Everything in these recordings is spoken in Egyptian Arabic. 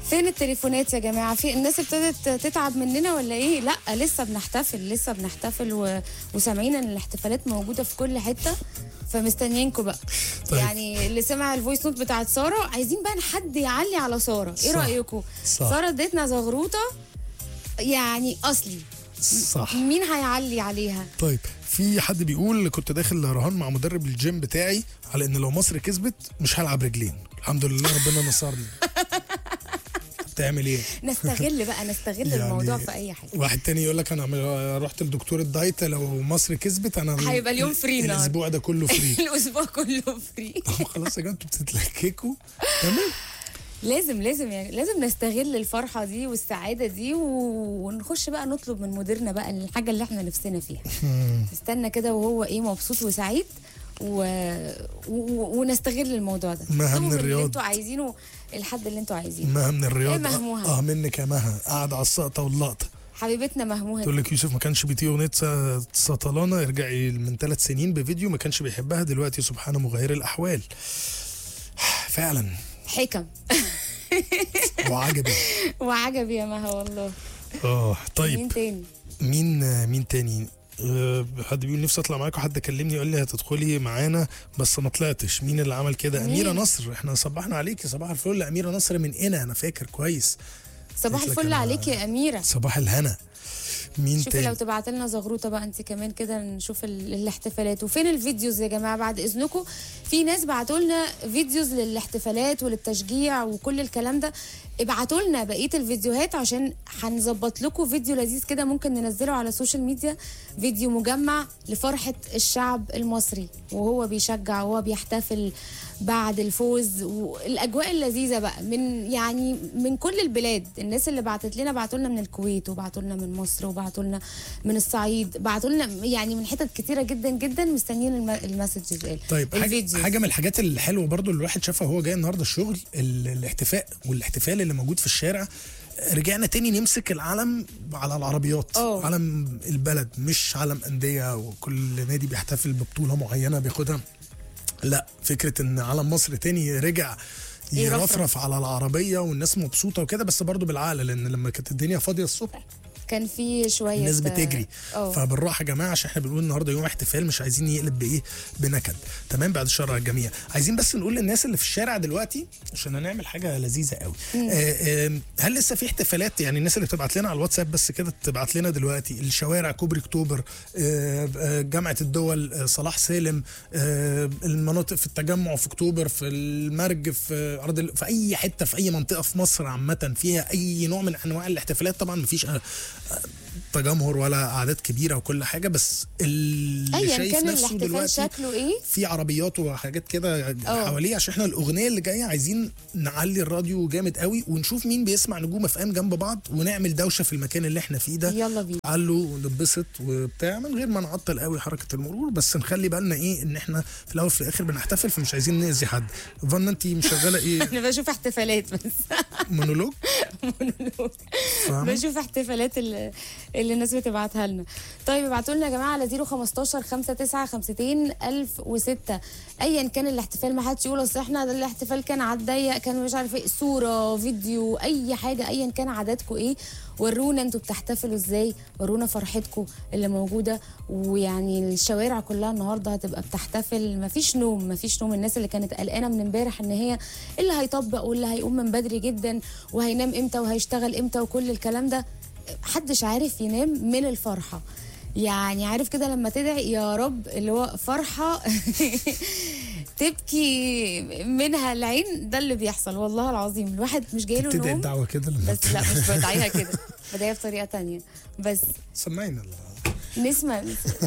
فين التليفونات يا جماعه في الناس ابتدت تتعب مننا ولا ايه لا لسه بنحتفل لسه بنحتفل و... وسامعين ان الاحتفالات موجوده في كل حته فمستنيينكم بقى طيب. طيب. يعني اللي سمع الفويس نوت بتاعت ساره عايزين بقى حد يعلي على ساره ايه صح. رايكم صح. ساره ادتنا زغروطه يعني اصلي صح مين هيعلي عليها طيب في حد بيقول كنت داخل رهان مع مدرب الجيم بتاعي على ان لو مصر كسبت مش هلعب رجلين الحمد لله ربنا نصرني بتعمل ايه نستغل بقى نستغل يعني الموضوع في اي حاجه واحد تاني يقول لك انا عم- رحت لدكتور الدايت لو مصر كسبت انا هيبقى اليوم فري نار. الاسبوع ده كله فري الاسبوع كله فري طب خلاص يا جماعه انتوا بتتلككوا تمام لازم لازم يعني لازم نستغل الفرحه دي والسعاده دي و- ونخش بقى نطلب من مديرنا بقى الحاجه اللي احنا نفسنا فيها استنى كده وهو ايه مبسوط وسعيد و... و... ونستغل الموضوع ده مها اطلبوا من اللي الرياض. انتوا عايزينه الحد اللي انتوا عايزينه مها من الرياض إيه مهموها؟ اه منك يا مها قاعد على السقطه واللقطه حبيبتنا مهموها تقول لك يوسف ما كانش بيطيق اغنيه س- سطلانه ارجعي من ثلاث سنين بفيديو ما كانش بيحبها دلوقتي سبحان مغير الاحوال فعلا حكم وعجبي وعجبي يا مها والله اه مين طيب تاني مين مين تاني أه، حد بيقول نفسي اطلع معاكم حد كلمني قال لي هتدخلي معانا بس ما طلعتش مين اللي عمل كده مين؟ اميره نصر احنا صبحنا عليكي صباح الفل اميره نصر من هنا انا فاكر كويس صباح قلت لك الفل أنا- عليك يا اميره صباح الهنا مين شوفي لو تاني تبعت لنا زغروطه بقى انت كمان كده نشوف ال- الاحتفالات وفين الفيديوز يا جماعه بعد اذنكم في ناس بعتوا لنا فيديوز للاحتفالات وللتشجيع وكل الكلام ده ابعتوا لنا بقيه الفيديوهات عشان هنظبط لكم فيديو لذيذ كده ممكن ننزله على السوشيال ميديا فيديو مجمع لفرحه الشعب المصري وهو بيشجع وهو بيحتفل بعد الفوز والاجواء اللذيذه بقى من يعني من كل البلاد الناس اللي بعتت لنا بعتوا لنا من الكويت وبعتوا لنا من مصر وبعتوا لنا من الصعيد بعتوا لنا يعني من حتت كتيره جدا جدا مستنيين الم- المسجز قال طيب حاجة, الفيديو حاجه من الحاجات الحلوه برضو اللي الواحد شافها وهو جاي النهارده الشغل ال- الاحتفاء والاحتفال اللي موجود في الشارع رجعنا تاني نمسك العلم على العربيات أوه. علم البلد مش علم انديه وكل نادي بيحتفل ببطوله معينه بياخدها لا فكره ان علم مصر تاني رجع يرفرف. يرفرف على العربيه والناس مبسوطه وكده بس برضو بالعقل لان لما كانت الدنيا فاضيه الصبح كان في شويه الناس بتجري اه فبالراحه يا جماعه عشان احنا بنقول النهارده يوم احتفال مش عايزين يقلب بايه بنكد تمام بعد الشر على الجميع عايزين بس نقول للناس اللي في الشارع دلوقتي عشان هنعمل حاجه لذيذه قوي آه آه هل لسه في احتفالات يعني الناس اللي بتبعت لنا على الواتساب بس كده تبعت لنا دلوقتي الشوارع كوبري اكتوبر آه آه جامعه الدول آه صلاح سالم آه المناطق في التجمع في اكتوبر في المرج في ارض ال- في اي حته في اي منطقه في مصر عامه فيها اي نوع من انواع الاحتفالات طبعا مفيش آه، تجمهر ولا اعداد كبيره وكل حاجه بس اللي ايا شايف كان نفسه الاحتفال دلوقتي شكله ايه في عربيات وحاجات كده اه. حواليه عشان احنا الاغنيه اللي جايه عايزين نعلي الراديو جامد قوي ونشوف مين بيسمع نجوم اف ام جنب بعض ونعمل دوشه في المكان اللي احنا فيه ده يلا بينا علوا ونتبسط وبتاع من غير ما نعطل قوي حركه المرور بس نخلي بالنا ايه ان احنا في الاول في الاخر بنحتفل فمش عايزين ناذي حد فانا انت مشغله ايه انا بشوف احتفالات بس مونولوج فاهمة؟ بشوف احتفالات اللي, اللي الناس بتبعتها لنا طيب ابعتوا لنا يا جماعه على 015 59 1006 ايا كان الاحتفال ما حدش يقول اصل احنا ده الاحتفال كان على الضيق كان مش عارف ايه صوره فيديو اي حاجه ايا كان عاداتكم ايه ورونا انتوا بتحتفلوا ازاي ورونا فرحتكم اللي موجوده ويعني الشوارع كلها النهارده هتبقى بتحتفل مفيش نوم مفيش نوم الناس اللي كانت قلقانه من امبارح ان هي اللي هيطبق واللي هيقوم من بدري جدا وهينام امتى وهيشتغل امتى وكل الكلام ده محدش عارف ينام من الفرحه يعني عارف كده لما تدعي يا رب اللي هو فرحه تبكي منها العين ده اللي بيحصل والله العظيم الواحد مش جاي له تدعي نوم الدعوه كده لما بس لا مش بدعيها كده بدعيها بطريقه تانية بس سمعينا نسمع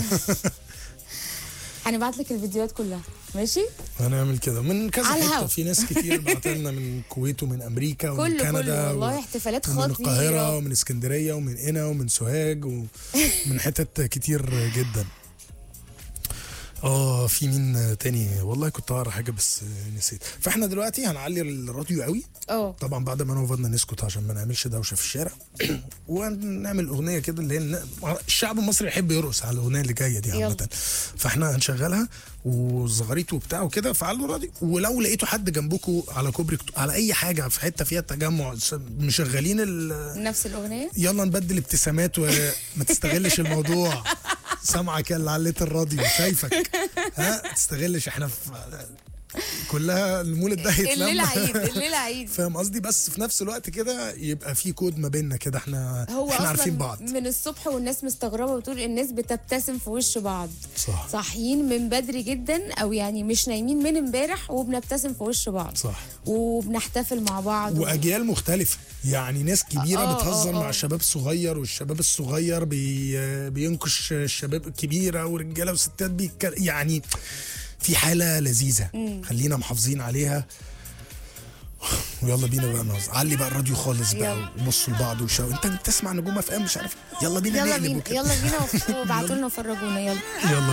هنبعت لك الفيديوهات كلها ماشي هنعمل كده من كذا على حته الهوا. في ناس كتير بعت لنا من الكويت ومن امريكا ومن كله كندا كله والله و- احتفالات ومن خطيره القاهره ومن اسكندريه ومن قنا ومن سوهاج ومن حتت كتير جدا اه في مين تاني والله كنت هقرا حاجه بس نسيت فاحنا دلوقتي هنعلي الراديو قوي اه طبعا بعد ما انا وفضنا نسكت عشان ما نعملش دوشه في الشارع ونعمل اغنيه كده اللي هي الن- الشعب المصري يحب يرقص على الاغنيه اللي جايه دي يلا. عامه فاحنا هنشغلها وزغاريت وبتاع وكده فعلوا الراديو ولو لقيتوا حد جنبكم على كوبري اكتو- على اي حاجه في حته فيها تجمع س- مشغلين ال نفس الاغنيه يلا نبدل ابتسامات وما تستغلش الموضوع سامعك اللي عليت الراديو شايفك ها ما تستغلش احنا في كلها المولد ده الليله هيتلم عيد الليله عيد فاهم قصدي بس في نفس الوقت كده يبقى في كود ما بيننا كده احنا هو احنا اصلا عارفين بعض من الصبح والناس مستغربه وتقول الناس بتبتسم في وش بعض صح صاحيين من بدري جدا او يعني مش نايمين من امبارح وبنبتسم في وش بعض صح وبنحتفل مع بعض واجيال مختلفه يعني ناس كبيره آه، بتهزر آه، مع آه. الشباب الصغير والشباب الصغير بي بينكش الشباب الكبيره ورجاله وستات بيك يعني في حاله لذيذه خلينا محافظين عليها ويلا بينا بقى نهزر علي بقى الراديو خالص بقى يلا. وبصوا لبعض وشاو انت بتسمع نجوم اف ام مش عارف يلا بينا يلا نقلب بينا وكده. يلا بينا وابعتوا لنا وفرجونا يلا يلا